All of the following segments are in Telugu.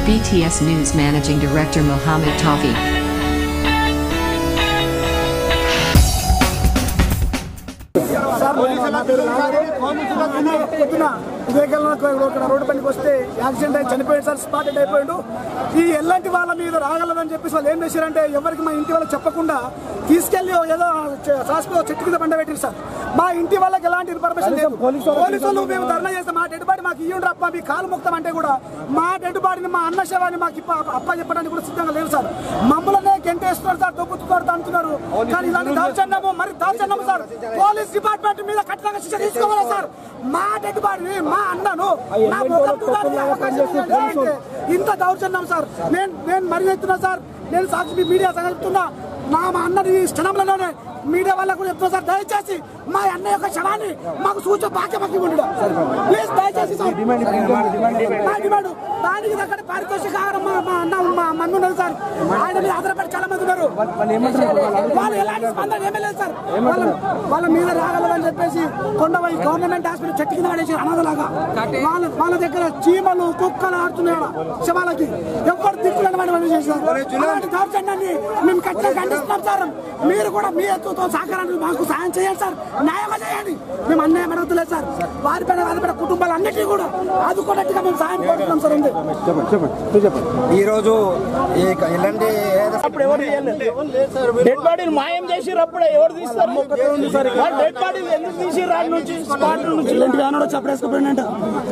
BTS News Managing Director Mohammed Tafi. నా పేరు నాగరు. నిన్న పొద్దున వివేకానంద ఇక్కడ రోడ్డు పైకి వస్తే యాక్సిడెంట్ అయి చనిపోయాడు సార్ స్పాట్ డెడ్ అయిపోయాడు ఈ ఎల్లంటి వాళ్ళ మీద రాగలదని చెప్పేసి వాళ్ళు ఏం చేశారంటే ఎవరికి మా ఇంటి వాళ్ళకి చెప్పకుండా తీసుకెళ్లి ఏదో హాస్పిటల్ చెట్టు కింద బండ పెట్టారు సార్ మా ఇంటి వాళ్ళకి ఎలాంటి ఇన్ఫర్మేషన్ లేదు పోలీసులు మేము ధర్నా చేస్తే మా డెడ్ బాడీ మాకు ఇయ్యండి అప్ప మీ కాలు ముక్తం అంటే కూడా మా డెడ్ బాడీని మా అన్న శవాన్ని మాకు ఇప్ప అప్ప చెప్పడానికి కూడా సిద్ధంగా లేదు సార్ మమ్మల్ని గెంటేస్తున్నారు సార్ దొబ్బుతున్నారు అంటున్నారు కానీ ఇలాంటి దౌర్జన్యము మరి దౌర్జన్యము సార్ పోలీస్ డిపార్ట్మెంట్ మీద ఖచ్చితంగా శిక్ష తీసుకోవాలి సార్ మా డెడ్ బాడీని మా అన్నను నా ముఖం చూడడానికి అవకాశం లేదంటే ఇంత దౌర్జన్యం సార్ నేను నేను మరీ ఎత్తున్నా సార్ నేను సాక్షి మీడియా చెప్తున్నా నా మా అన్నని ఈ క్షణంలోనే మీడియా వాళ్ళకు కూడా చెప్తున్నా సార్ దయచేసి మా అన్న యొక్క శవాన్ని మాకు సూచన బాక్య మాకు ఇవ్వండి ప్లీజ్ దయచేసి సార్ మా డిమాండ్ దానికి దగ్గర పారితోషిక మా మా అన్న మా మన్ను ఉన్నారు సార్ ఆయన మీద ఆధారపడి చాలా మంది ఉన్నారు వాళ్ళు ఎలాంటి స్పందన ఏమీ లేదు సార్ వాళ్ళ వాళ్ళ మీద రాగలదని చెప్పేసి కొండవై గవర్నమెంట్ హాస్పిటల్ చెట్టు కింద పడేసి అనాథలాగా వాళ్ళ వాళ్ళ దగ్గర చీమలు కుక్కలు ఆడుతున్నాయి ఆడ శవాలకి ఎవరు దిక్కులను పడి చేశారు అలాంటి దౌర్జన్యాన్ని మేము ఖచ్చితంగా ఖండిస్తున్నాం సార్ మీరు కూడా మీ ఎత్తుతో సహకారాన్ని మాకు సాయం చేయండి సార్ న్యాయంగా చేయండి మేము అన్యాయం అడగలేదు సార్ వారిపైన వారిపైన కుటుంబాలన్నిటికీ కూడా ఆదుకున్నట్టుగా మేము సాయం కోరుతున్నాం సార్ ఉంది ఈ రోజు ఈ క- ఇలాంటి ఏదో- అప్పుడు ఎవరు తీయలేదు డెడ్ బాడీని మాయం చేసిర్రు అప్పుడే ఎవరు తీస్తారు వాళ్ళు డెడ్ బాడీ ఎందుకు తీసిర్రు రాడి నుంచి స్పాట్ నుంచి ఇలాంటి వానోడు చప్పడేసుకుపోయినంట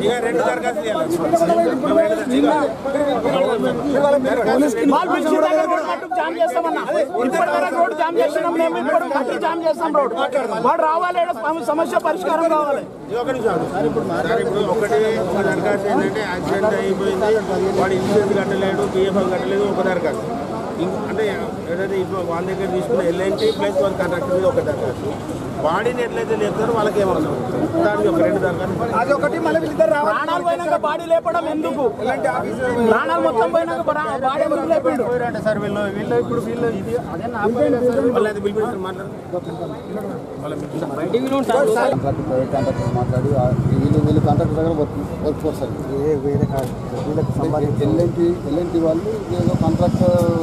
వాళ్ళు పిలిచి దగ్గర రోడ్ మట్టుకు జామ్ చేస్తామన్నా ఇప్పటి వరకు రోడ్ జామ్ చేస్తున్నాం మేము ఇప్పుడు మట్టి జామ్ చేస్తాం రోడ్ వాడు రావాలి ఈడ సమ- సమస్య పరిష్కారం కావాలి ఒక నిమిషం సార్ ఇప్పుడు సార్ ఇప్పుడు ఒకటి ఒక దరఖాస్తు ఏంటంటే యాక్సిడెంట్ అయిపోయింది వాడు ఇన్సూరెన్స్ కట్టలేడు పిఎఫ్ఎల్ కట్టలేదు ఒక దరఖాస్తు ఇం- అంటే ఏదైతే ఇప్పుడు వాళ్ళ దగ్గర తీసుకున్న ఎల్ఎన్టీ ప్లస్ వాళ్ళ కాంట్రాక్ట్ మీద ఒక దరఖాస్తు బాడీని ఎట్లయితే లేపుతారో వాళ్ళకి ఏమవసరం దానికి ఒక రెండు దరఖాస్తు అది ఒకటి మళ్ళీ వీళ్ళిద్దరు రావాలి ప్రాణాలు పోయినాక బాడీ లేపడం ఎందుకు ప్రాణాలు మొత్తం పోయినాక బా- బాడీ ఎందుకు లేపిండు అంటే సార్ వీళ్ళు వీళ్ళు ఇప్పుడు వీళ్ళు ఇది అదే నా వాళ్ళు అది పిలిపిస్తారు మాట్లాడు కాంట్రాక్ట్ ప్రైవేట్ కాంట్రాక్టర్ మాట్లాడి ఆ వీళ్ళు వీళ్ళు కాంట్రాక్టర్ దగ్గర వర్క్ వర్క్ ఫోర్స్ అది ఏ వేరే కాదు వీళ్ళకి సంబంధించి ఎల్ఎన్టీ ఎల్ఎన్టీ వాళ్ళు ఏదో కాంట్రాక్ట్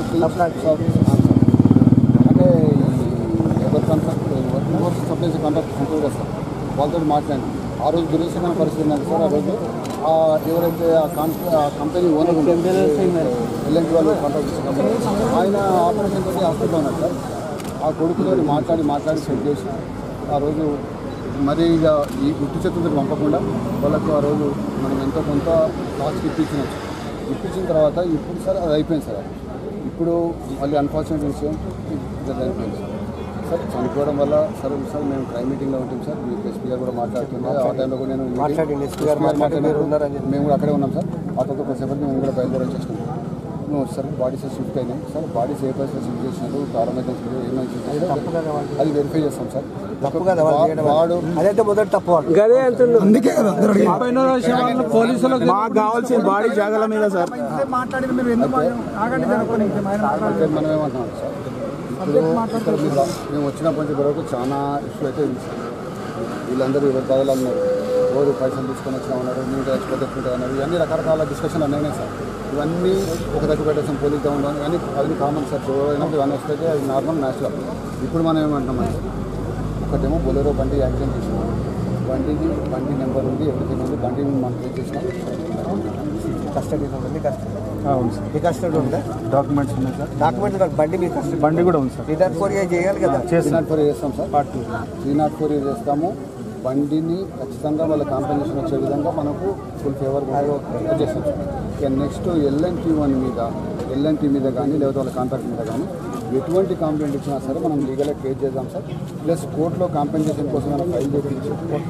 అంటే ఈ ఎవరి contract work force supplies contract ఉంటుంది కదా సార్ వాళ్ళతో మాట్లాడి ఆ రోజు దురదృష్టమైన పరిస్థితి ఏంటంటే సార్ ఆ రోజు ఆ ఎవరైతే ఆ కాంట్రా ఆ కంపెనీ ఓనర్ ఎల్ఎన్టీ వాళ్ళు కాంట్రాక్ట్ ఇచ్చిన కంపెనీ ఆయన ఆపరేషన్ తోటి హాస్పిటల్లో ఉన్నారు సార్ ఆ కొడుకుతో మాట్లాడి మాట్లాడి సెట్ చేసి ఆ రోజు మరి ఇక ఈ గుట్టు చేతులతో పంపకుండా వాళ్ళకు ఆ రోజు మనం ఎంతో కొంత కాస్ట్ ఇప్పించినాం ఇప్పించిన తర్వాత ఇప్పుడు సార్ అది అయిపోయింది సార్ ఇప్పుడు మళ్ళీ అన్ఫార్చునేట్ విషయం ఇది అయిపోయింది సార్ సార్ చనిపోవడం వల్ల సార్ సార్ మేము క్రైమ్ మీటింగ్లో ఉంటాం సార్ మీ ఎస్పీ గారు కూడా మాట్లాడుతుండే ఆ టైంలో కూడా నేను మాట్లాడండి, ఎస్పీ గారు మాట్లాడి మీరు ఉన్నారని చెప్పి. మేము కూడా అక్కడే ఉన్నాం సార్ ఆ తర్వాత కొద్దిసేపటికి మేము కూడా బయలుదేరి వచ్చేసినాం మేము వచ్చేసరికి బాడీస్ షిఫ్ట్ అయినాయి సార్ బాడీస్ ఏ ప్లేస్లో షిఫ్ట్ చేసినారు ప్రారంభం ఏమైంది అది వెరిఫై చేస్తాం సార్ తప్పు కదా వాళ్ళు వా- చేయడం వాడు అదైతే మొదటి తప్పు వాడు గదే అంటున్నాడు మాకు కావాల్సిన బాడీ జాగాల మీద సార్ మాట్లాడి మీరు ఎందుకు ఆగండి జరగకొని ఆయన మాట్లాడండి. అంటే మనం ఏమంటున్నాం సార్ ఇప్పుడు ఇక్కడ మీరు రా- మేము వచ్చినప్పటి నుంచి వరకు చాలా ఇష్యూ అయితే ఉంది సార్ వీళ్ళందరూ ఎవరి బాధలు అన్నారు ఎవరు పైసలు తీసుకొని వచ్చినా ఉన్నారు మీరు ఎక్స్పోర్ట్ ఎక్స్పోర్ట్ అన్నారు ఇవన్నీ రకరకాల డిస్కషన్ అన్నీ సార్ ఇవన్నీ ఒక దగ్గర పెట్టేసాం పోలీస్ డౌన్ అని అది కామన్ సార్ అయినప్పుడు ఇవన్నీ వస్తే అది నార్మల్ న్యాచురల్ ఇప్పుడు మనం ఏమంటున్నాం సార్ ఒకటేమో బొలెరో బండి యాక్సిడెంట్ చేసినాం బండిది బండి నెంబర్ ఉంది ఎవ్రీథింగ్ ఉంది బండిని మనం పే చేసినాం కస్టడీ ఉంది మీ కస్టడీ అవును సార్ మీ కస్టడీ ఉందా డాక్యుమెంట్స్ ఉన్నాయి సార్ డాక్యుమెంట్స్ కాదు, బండి మీ కస్టడీ బండి కూడా ఉంది సార్ రిటర్న్ ఫోర్ చేయాలి కదా త్రీ నాట్ ఫోర్ చేస్తాం sir part two three not four చేస్తాము బండిని ఖచ్చితంగా వాళ్ళ కాంపెన్సేషన్ వచ్చే విధంగా మనకు ఫుల్ ఫేవర్ చేస్తాం సార్ ఇక నెక్స్ట్ ఎల్ఎన్టీ వన్ మీద ఎల్ఎన్టీ మీద కానీ లేకపోతే వాళ్ళ కాంట్రాక్ట్ మీద కానీ ఎటువంటి కంప్లైంట్ ఇచ్చినా సరే మనం లీగల్గా కేర్ చేద్దాం సార్ ప్లస్ కోర్టులో కాంపెన్సేషన్ కోసం మనం ఫైల్ చేయించి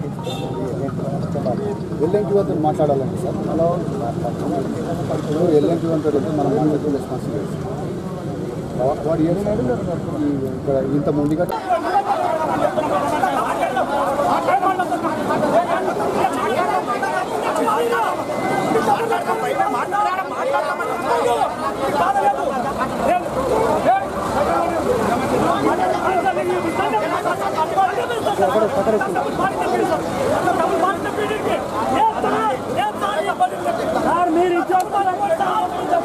ఎల్ఎన్టీ వద్ద మాట్లాడాలండి సార్ అలా ఇప్పుడు ఎల్ఎన్టీ వన్ తోటి మనం మాట్లాడుతూ రెస్పాన్సిబిలిటీ వాడు ఏం ఇక్కడ ఇంత ముందుగా సార్ మీరు ఇచ్చేస్తారు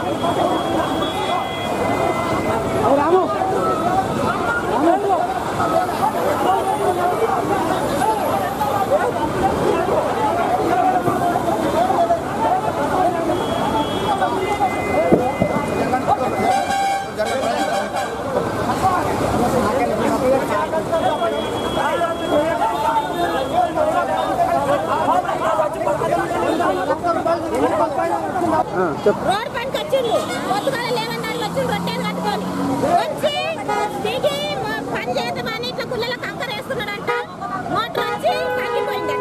రోడ్ పనికి వచ్చిండు పొద్దుగాల లేవన్నారు వచ్చి రొట్టెలు కట్టుకొని వచ్చి దిగి మా పని చేద్దామని ఇట్లా గుళ్ళలో కంకర వేస్తున్నాడంట మోటార్ వచ్చి తగ్గిపోయింది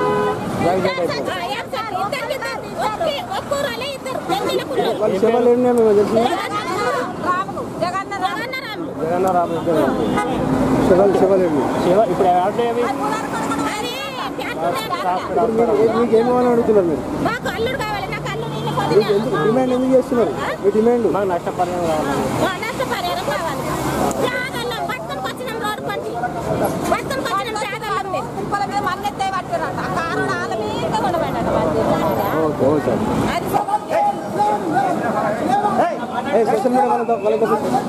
ఇద్దరికి ఒక్కి ఒక్కూరలే ఇద్దరు పెద్దల కుళ్ళు జగన్నారాములు ఇప్పుడు ఎవరు అది ఫ్యాక్టరీ మీకు ఏం కావాలని అడుగుతున్నారు మీరు మాకు అల్లుడు కావాలి నాకు అల్లుడు ఇల్లు పొదిగా డిమాండ్ ఎందుకు చేస్తున్నారు మీ డిమాండ్ మాకు నష్టపరిహారం కావాలి మా నష్టపరిహారం కావాలి పేదల్లో పట్టుకొని వచ్చినాం రోడ్డు పంచి పట్టుకొని వచ్చినాం పేదల్లో మేము కుప్పల మీద మన్నెత్తే పట్టుకురంట కారు వాళ్ళ మీద ఉండబడ్డాడు అది సోషల్ మీడియా వాళ్ళతో వాళ్ళతో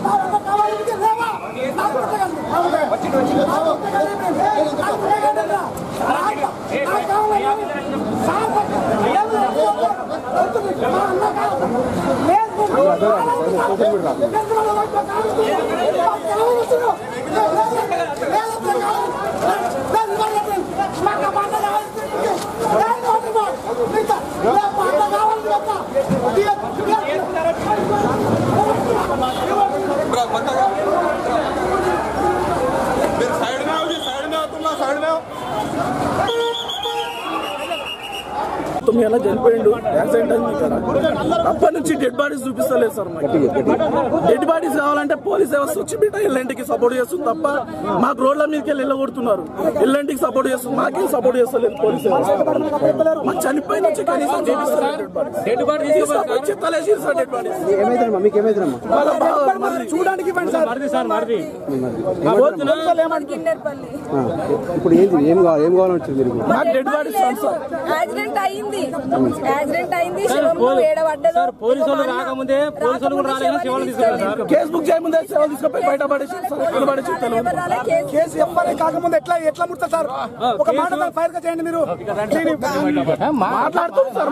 తొమ్మిది ఎలా చనిపోయిండు యాక్సిడెంట్ అయింది ఇక్కడ అప్పటి నుంచి డెడ్ బాడీస్ చూపిస్తలేదు సార్ మాకు డెడ్ బాడీస్ కావాలంటే పోలీస్ వ్యవస్థ వచ్చి బిడ్డ ఎల్ఎన్టీకి సపోర్ట్ చేస్తుంది తప్ప మాకు రోడ్ల మీదకి వెళ్ళి వెళ్ళగొడుతున్నారు ఎల్ఎన్టీకి సపోర్ట్ చేస్తుంది మాకేం సపోర్ట్ చేస్తలేదు పోలీస్ వ్యవస్థ మాకు చనిపోయిన వచ్చి కనీసం చూపిస్తలేదు డెడ్ బాడీస్ చెత్తలేసి సార్ డెడ్ బాడీస్ ఏమైతుందమ్మా మీకు ఏమైతుందమ్మా వాళ్ళ బావ- మరి చూడడానికి ఇవ్వండి సార్ పోలీసులు ఏమంటున్నారు? ఇప్పుడు ఏంది ఏం కావాలి ఏం కావాలని వచ్చారు మీరు మాకు డెడ్ బాడీస్ కావాలి సార్ యాక్సిడెంట్ అయింది యాక్సిడెంట్ అయింది శివంలో ఏడబడ్డదు పోలీసులు రాకముందే పోలీసులు కూడా రాలేదు శివాలు తీసుకెళ్ళారు సార్ కేసు బుక్ చేయముందే సేవలు తీసుకుపోయి బయట పడేసి సార్ ఎక్కడ పడేసి తెలియదు. కేసు ఎవ్వరే కాకముందు ఎట్లా ఎట్లా ముడతా సార్ ఒక మాట ఫైర్ గా చేయండి మీరు నేను- మాట్లాడుతుంది సార్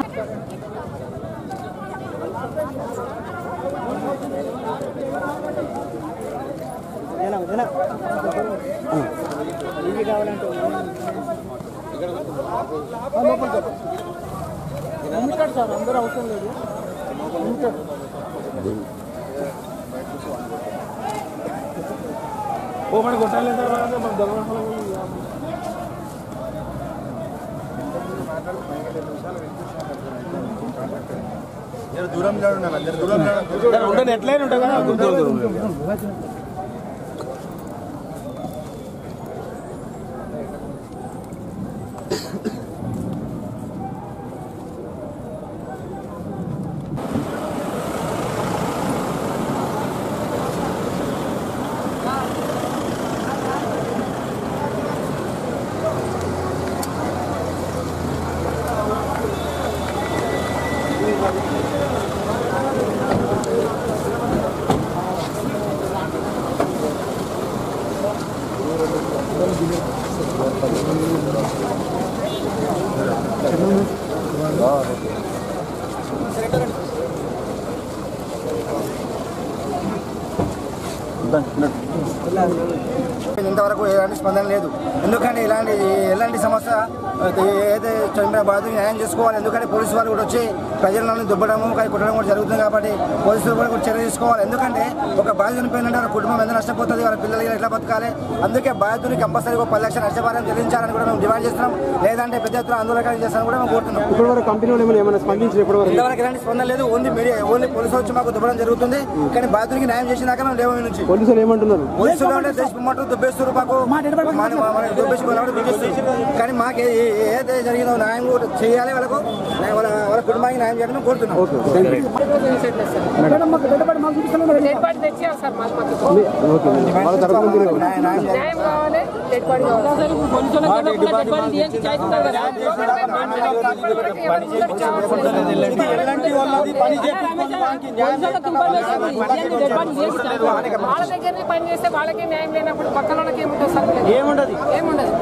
ఇంతవరకు ఎలాంటి స్పందన లేదు ఎందుకంటే ఇలాంటి ఎలాంటి సమస్య ఏదైతే చనిపోయిన బాధితులు న్యాయం చేసుకోవాలి ఎందుకంటే పోలీసు వారు కూడా వచ్చి ప్రజలను దుబ్బడము కానీ కుట్టడం కూడా జరుగుతుంది కాబట్టి పోలీసులు కూడా కూడా చర్య తీసుకోవాలి ఎందుకంటే ఒక బాధిత చనిపోయిందంటే వాళ్ళ కుటుంబం ఎంత నష్టపోతుంది వాళ్ళ పిల్లలు ఎట్లా బతకాలి అందుకే బాధితుని కంపల్సరీ ఒక పది లక్షల నష్టపరిహారం చెల్లించాలని కూడా మేము డిమాండ్ చేస్తున్నాం లేదంటే పెద్ద ఎత్తున ఆందోళన చేస్తామని కూడా మేము కోరుతున్నాం ఇప్పటి వరకు కంపెనీ వాళ్ళు ఏమైనా ఏమైనా స్పందించారు ఇప్పటి వరకు ఇంతవరకు ఎలాంటి స్పందన లేదు ఓన్లీ మీడియా ఓన్లీ పోలీసులు వచ్చి మాకు దుబ్బడం జరుగుతుంది కానీ బాధితునికి న్యాయం చేసినాక మేము లేవు నుంచి పోలీసులు ఏమంటున్నారు పోలీసులు అంటే దేశ మొత్తం దుబ్బేస్తారు మాకు మన- మన దుబ్బేసి కొనడం దుబ్బేస్తారు కానీ మాకు ఏ- ఏ- ఏదైతే జరిగిందో న్యాయం కూడా చేయాలి వాళ్ళకు న్యాయం- వాళ్ళ వాళ్ళ కుటుంబానికి న్యాయం చేయడం కోరుతున్నాం మేడం మాకు డెడ్ బాడీ మాకు చూపిస్తున్నాం బాడీ తెచ్చేయాలి సార్ మాకు మాకు న్యాయం కావాలి డెడ్ బాడీ కావాలి వాళ్ళ దగ్గర పని చేస్తే వాళ్ళకి న్యాయం లేనప్పుడు పక్కన వాళ్ళకి ఏముంటుంది సార్ ఏముండదు ఏముండదు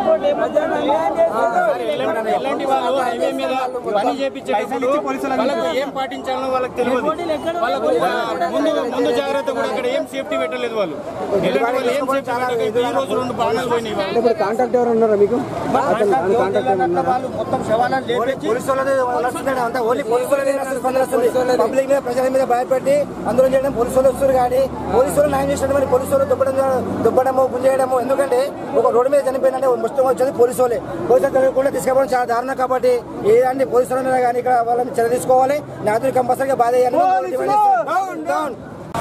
ఎలాంటి వాళ్ళు హైవే మీద పని చేపించేటప్పుడు వాళ్ళకు ఏం పాటించాలో వాళ్ళకి తెలియదు వాళ్ళకు ముందు ముందు జాగ్రత్త కూడా అక్కడ ఏం సేఫ్టీ పెట్టలేదు వాళ్ళు ఎలాంటి వాళ్ళు ఏం సేఫ్టీ పెట్టలేదు ఈ రోజు రెండు బాణాలు పోయినాయి వాళ్ళు. ఇప్పుడు కాంటాక్ట్ ఎవరు ఉన్నారా మీకు కాంటాక్ట్ ఎవరు ఉన్నారా మొత్తం శవాలను పోలీసు వాళ్ళది వస్తుంది అంతా ఓన్లీ పోలీసు వాళ్ళది స్పందన వస్తుంది పబ్లిక్ మీద ప్రజల మీద భయపెట్టి అందులో చేయడం పోలీసు వాళ్ళు వస్తారు కానీ పోలీసు వాళ్ళు న్యాయం చేసినటువంటి పోలీసు వాళ్ళు దుబ్బడం దుబ్బడము గుంజేయడము ఎందుకంటే ఒక రోడ్డు మీద చనిపోయినంటే మొత్తం వచ్చేది పోలీసు వాళ్ళే పోలీసు వాళ్ళు కూడా తీసుకుపోవడం చాలా దారుణం కాబట్టి ఏదండి పోలీసు వాళ్ళైనా కానీ ఇక్కడ వాళ్ళని చర్య తీసుకోవాలి నాదుని కంపల్సరీగా బాధ చేయాలి డౌన్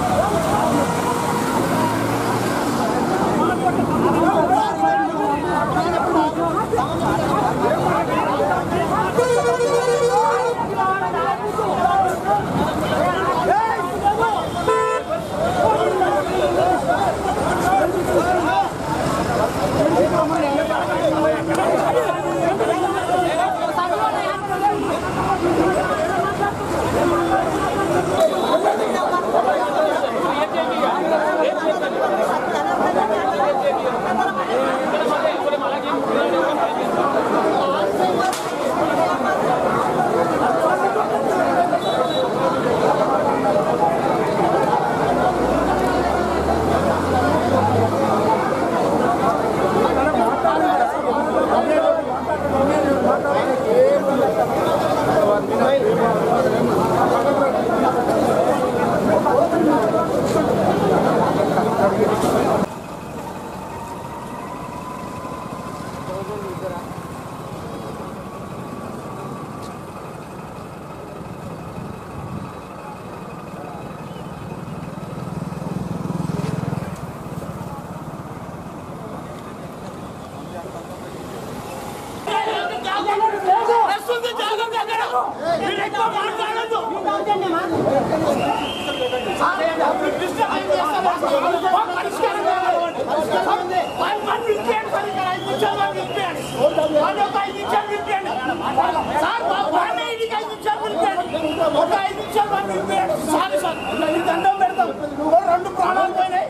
రెండు ప్రాణాలు పోయినాయి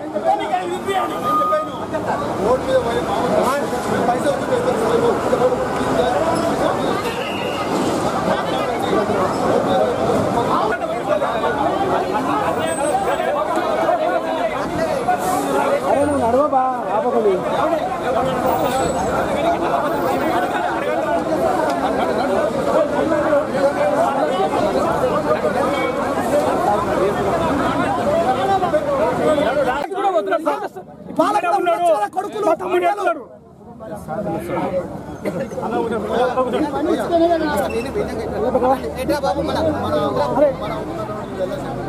అరే నువ్వు నడవబా ఆపకండి పాలకుడు ఉండొచ్చు, వాళ్ళ కొడుకులు తమ్ముడు బాబు మన